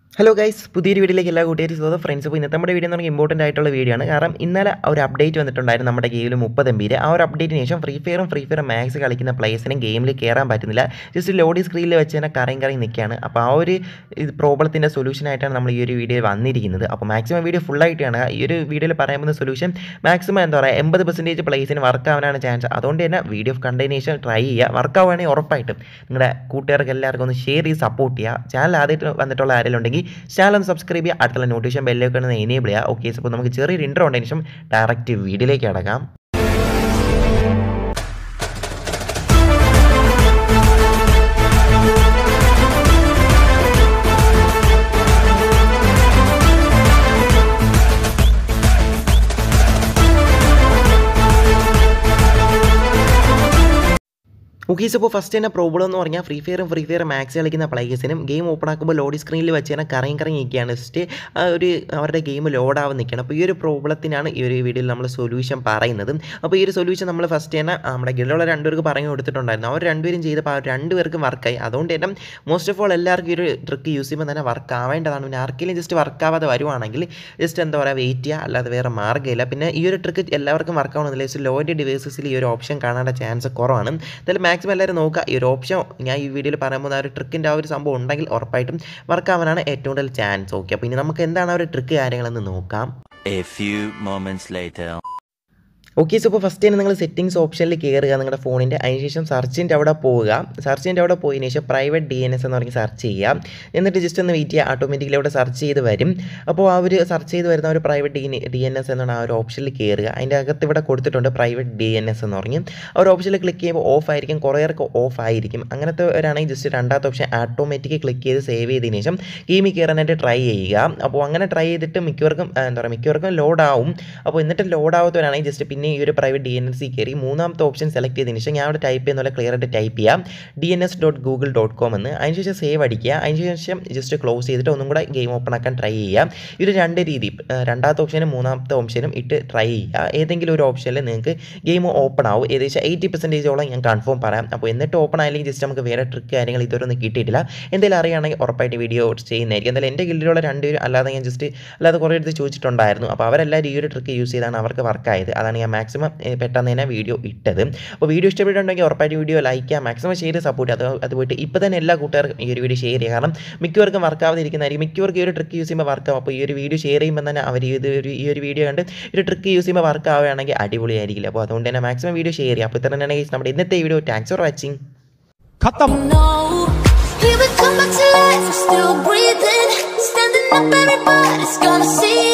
Hello guys പുതിയൊരു വീഡിയോയിലേക്ക് എല്ലാ കൂട്ടുകാരും സ്വാഗതം ഫ്രണ്ട്സ് അപ്പോൾ ഇന്നത്തെ നമ്മുടെ വീഡിയോ എന്ന് പറഞ്ഞാൽ ഇമ്പോർട്ടൻ്റ് ആയിട്ടുള്ള വീഡിയോ ആണ് കാരണം ഇന്നലെ ഒരു അപ്ഡേറ്റ് വന്നിട്ടുണ്ടായിരുന്നു നമ്മുടെ ഗെയിമിൽ മുപ്പത് എം ബിയിൽ ആ ഒരു അപ്ഡേറ്റിന് ശേഷം ഫ്രീ ഫയറും ഫ്രീ ഫയർ മാക്സ് കളിക്കുന്ന പ്ലേസിനും ഗെയിമിൽ കയറാൻ പറ്റുന്നില്ല ജസ്റ്റ് ലോഡി സ്ക്രീനിൽ വെച്ച് തന്നെ കറയും കറയും നിൽക്കുകയാണ് അപ്പോൾ ആ ഒരു ഇത് പ്രോബ്ലത്തിൻ്റെ സൊല്യൂഷൻ ആയിട്ടാണ് നമ്മൾ ഈ ഒരു വീഡിയോ വന്നിരിക്കുന്നത് അപ്പോൾ മാക്സിമം വീഡിയോ ഫുള്ളായിട്ട് കാണുക ഈ ഒരു വീഡിയോയിൽ പറയാൻ പോകുന്ന സൊല്യൂഷൻ മാക്സിമം എന്താ പറയുക എൺപത് പെർസെൻറ്റേജ് പ്ലേസിന് വർക്ക് ആവാനാണ് ചാൻസ് അതുകൊണ്ട് തന്നെ വീഡിയോ കണ്ടതിന് ശേഷം ട്രൈ ചെയ്യുക വർക്ക് ആവുകയാണെങ്കിൽ ഉറപ്പായിട്ടും നിങ്ങളുടെ കൂട്ടുകാർക്ക് എല്ലാവർക്കും ഒന്ന് ഷെയർ ചെയ്ത് സപ്പോർട്ട് ചെയ്യുക ചാനൽ ആദ്യമായിട്ട് വന്നിട്ടുള്ള ആരെങ്കിലും ഉണ്ടെങ്കിൽ ചാനൽ ഒന്ന് സബ്സ്ക്രൈബ് ചെയ്യുക അടുത്തുള്ള നോട്ടിഫിക്കേഷൻ ബെല്ലൊക്കെ ഒന്ന് എനേബിൾ ചെയ്യുക ഓക്കെ അപ്പോൾ നമുക്ക് ചെറിയൊരു ഇൻട്രോ ഉണ്ടതിന് ശേഷം ഡയറക്റ്റ് വീഡിയോയിലേക്ക് അടക്കാം ഓക്കെ ഇപ്പോൾ ഫസ്റ്റ് തന്നെ പ്രോബ്ലം എന്ന് പറഞ്ഞാൽ ഫ്രീ ഫയറും ഫ്രീ ഫയർ മാക്സ് കളിക്കുന്ന പ്ലേയേഴ്സിനും ഗെയിം ഓപ്പൺ ആക്കുമ്പോൾ ലോഡി സ്ക്രീനിൽ വെച്ച് തന്നെ കറങ്ങി കറങ്ങി നിൽക്കുകയാണ് ജസ്റ്റ് ആ ഒരു അവരുടെ ഗെയിം ലോഡാവാൻ നിൽക്കുകയാണ് അപ്പോൾ ഈ ഒരു പ്രോബ്ലത്തിനാണ് ഈ ഒരു വീഡിയോയിൽ നമ്മൾ സൊല്യൂഷൻ പറയുന്നത് അപ്പോൾ ഈ ഒരു സൊല്യൂഷൻ നമ്മൾ ഫസ്റ്റ് തന്നെ നമ്മുടെ ഗില്ലുള്ള രണ്ടുപേർക്ക് പറഞ്ഞു കൊടുത്തിട്ടുണ്ടായിരുന്നു അവർ രണ്ടുപേരും ചെയ്തപ്പോൾ ആ രണ്ടുപേർക്കും വർക്കായി അതുകൊണ്ട് തന്നെ മോസ്റ്റ് ഓഫ് ഓൾ എല്ലാവർക്കും ഈ ഒരു ട്രിക്ക് യൂസ് ചെയ്യുമ്പോൾ തന്നെ വർക്ക് ആവേണ്ടതാണ് പിന്നെ ആർക്കെങ്കിലും ജസ്റ്റ് വർക്ക് ആവാതെ വരുവാണെങ്കിൽ ജസ്റ്റ് എന്താ പറയുക വെയിറ്റ് ചെയ്യുക അല്ലാതെ വേറെ മാർഗ്ഗമില്ല പിന്നെ ഈ ഒരു ട്രിക്ക് എല്ലാവർക്കും വർക്ക് ആവണമെന്നില്ല ജസ്റ്റ് ലോൻ്റെ ഡിവൈസസിൽ ഈ ഒരു ഓപ്ഷൻ കാണാനുള്ള ചാൻസ് കുറവാണ് എന്തായാലും മാക്സിമം എല്ലാവരും നോക്കുക ഈ ഒരു ഓപ്ഷൻ ഞാൻ ഈ വീഡിയോയിൽ പറയാൻ പോകുന്ന ആ ഒരു ട്രിക്കിൻ്റെ ആ ഒരു സംഭവം ഉണ്ടെങ്കിൽ ഉറപ്പായിട്ടും വർക്ക് ആവാനാണ് ഏറ്റവും കൂടുതൽ ചാൻസ് ഓക്കെ അപ്പോൾ ഇനി നമുക്ക് എന്താണ് ആ ഒരു ട്രിക്ക് കാര്യങ്ങളെന്ന് നോക്കാം A few moments later. Okay so ഇപ്പോൾ ഫസ്റ്റ് തന്നെ നിങ്ങൾ സെറ്റിംഗ്സ് ഓപ്ഷനിൽ കയറുക നിങ്ങളുടെ ഫോണിൻ്റെ അതിനുശേഷം സെർച്ചിൻ്റെ അവിടെ പോവുക സെർച്ചിൻ്റെ അവിടെ പോയതിനു ശേഷം പ്രൈവറ്റ് ഡി എൻ എസ് എന്ന് പറഞ്ഞ് സെർച്ച് ചെയ്യുക എന്നിട്ട് ജസ്റ്റ് ഒന്ന് വെയിറ്റ് ചെയ്യുക ഓട്ടോമാറ്റിക്കലി അവിടെ സെർച്ച് ചെയ്ത് വരും അപ്പോൾ ആ ഒരു സെർച്ച് ചെയ്ത് വരുന്ന ഒരു private D D N S എന്നാണ് ആ ഒരു ഓപ്ഷനിൽ കയറുക അതിൻ്റെ അകത്ത് ഇവിടെ കൊടുത്തിട്ടുണ്ട് പ്രൈവറ്റ് ഡി എൻ എസ് എന്ന് പറഞ്ഞ് ആ ഒരു ഓപ്ഷനിൽ ക്ലിക്ക് ചെയ്യുമ്പോൾ ഓഫ് ആയിരിക്കും കുറേ പേർക്ക് ഓഫ് ആയിരിക്കും അങ്ങനത്തെ ഒരാണെങ്കിൽ ജസ്റ്റ് രണ്ടാമത്തെ ഓപ്ഷൻ ഓട്ടോമാറ്റിക് ക്ലിക്ക് ചെയ്ത് സേവ് ചെയ്തതിന് ശേഷം ഗെയിമിൽ കയറാനായിട്ട് ട്രൈ ചെയ്യുക അപ്പോൾ അങ്ങനെ ട്രൈ ചെയ്തിട്ട് മിക്കവർക്കും ആ, എന്താ പറയുക മിക്കവർക്കും ലോഡ് ആവും അപ്പോൾ എന്നിട്ട് ലോഡ് ആവാത്തവരാണെങ്കിൽ ജസ്റ്റ് പിന്നെ ഈ ഒരു private D N S C കയറി മൂന്നാമത്തെ ഓപ്ഷൻ സെലക്ട് ചെയ്തതിന് ശേഷം ഞാൻ അവിടെ ടൈപ്പ് ചെയ്യുന്ന പോലെ ക്ലിയർ ആയിട്ട് ടൈപ്പ് ചെയ്യാം D N S dot Google dot com എന്ന് അതിനുശേഷം സേവ് അടിക്കുക അതിനുശേഷം ജസ്റ്റ് ക്ലോസ് ചെയ്തിട്ട് ഒന്നും കൂടെ ഗെയിം ഓപ്പൺ ആക്കാൻ ട്രൈ ചെയ്യാം ഇത് രണ്ട് രീതി ആ, രണ്ടാമത്തെ ഓപ്ഷനും മൂന്നാമത്തെ ഓപ്ഷനും ഇട്ട് ട്രൈ ചെയ്യുക ഏതെങ്കിലും ഒരു ഓപ്ഷനിൽ നിങ്ങൾക്ക് ഗെയിം ഓപ്പൺ ആവും ഏകദേശം എയ്റ്റി പെർസെൻറ്റേജോളം ഞാൻ കൺഫേം പറയാം അപ്പോൾ എന്നിട്ട് ഓപ്പൺ ആയില്ലെങ്കിൽ ജസ്റ്റ് നമുക്ക് വേറെ ട്രിക്ക് കാര്യങ്ങൾ ഇതുവരെ ഒന്നും കിട്ടിയിട്ടില്ല എന്തെങ്കിലും അറിയുകയാണെങ്കിൽ ഉറപ്പായിട്ട് വീഡിയോ ചെയ്യുന്നതായിരിക്കും എന്തായാലും എൻ്റെ ഗിൽഡിലുള്ള രണ്ടുപേരും അല്ലാതെ ഞാൻ ജസ്റ്റ് അല്ലാതെ കുറേ എടുത്ത് ചോദിച്ചിട്ടുണ്ടായിരുന്നു അപ്പോൾ അവരെല്ലാവരും ഈ ഒരു ട്രിക്ക് യൂസ് ചെയ്താണ് അവർക്ക് വർക്കായത് അതാണ് ഞാൻ മാക്സിമം പെട്ടെന്ന് തന്നെ വീഡിയോ ഇട്ടത് അപ്പോൾ വീഡിയോ ഇഷ്ടപ്പെട്ടിട്ടുണ്ടെങ്കിൽ ഉറപ്പായിട്ട് വീഡിയോ ലൈക്ക് ചെയ്യുക മാക്സിമം ഷെയർ സപ്പോർട്ട് അത് അത് പോയിട്ട് ഇപ്പോൾ തന്നെ എല്ലാ കൂട്ടുകാർക്കും ഈ ഒരു വീഡിയോ ഷെയർ ചെയ്യുക കാരണം മിക്കവർക്കും വർക്കാവാതിരിക്കുന്നതായിരിക്കും മിക്കവർക്കും ഈ ഒരു ട്രിക്ക് യൂസ് ചെയ്യുമ്പോൾ വർക്കാവും അപ്പോൾ ഈ ഒരു വീഡിയോ ഷെയർ ചെയ്യുമ്പോൾ തന്നെ അവർ ഇത് ഒരു ഈ ഒരു വീഡിയോ കണ്ട് ഈ ഒരു ട്രിക്ക് യൂസ് ചെയ്യുമ്പോൾ വർക്ക് ആവുകയാണെങ്കിൽ അടിപൊളിയായിരിക്കില്ല അപ്പോൾ അതുകൊണ്ട് തന്നെ മാക്സിമം വീഡിയോ ഷെയർ ചെയ്യുക അപ്പോൾ ഇത്ര തന്നെ guys നമ്മുടെ ഇന്നത്തെ വീഡിയോ താങ്ക്സ് ഫോർ വാച്ചിങ് खत्म No, here we come back to life. We're still breathing, standing up. Everybody's gonna see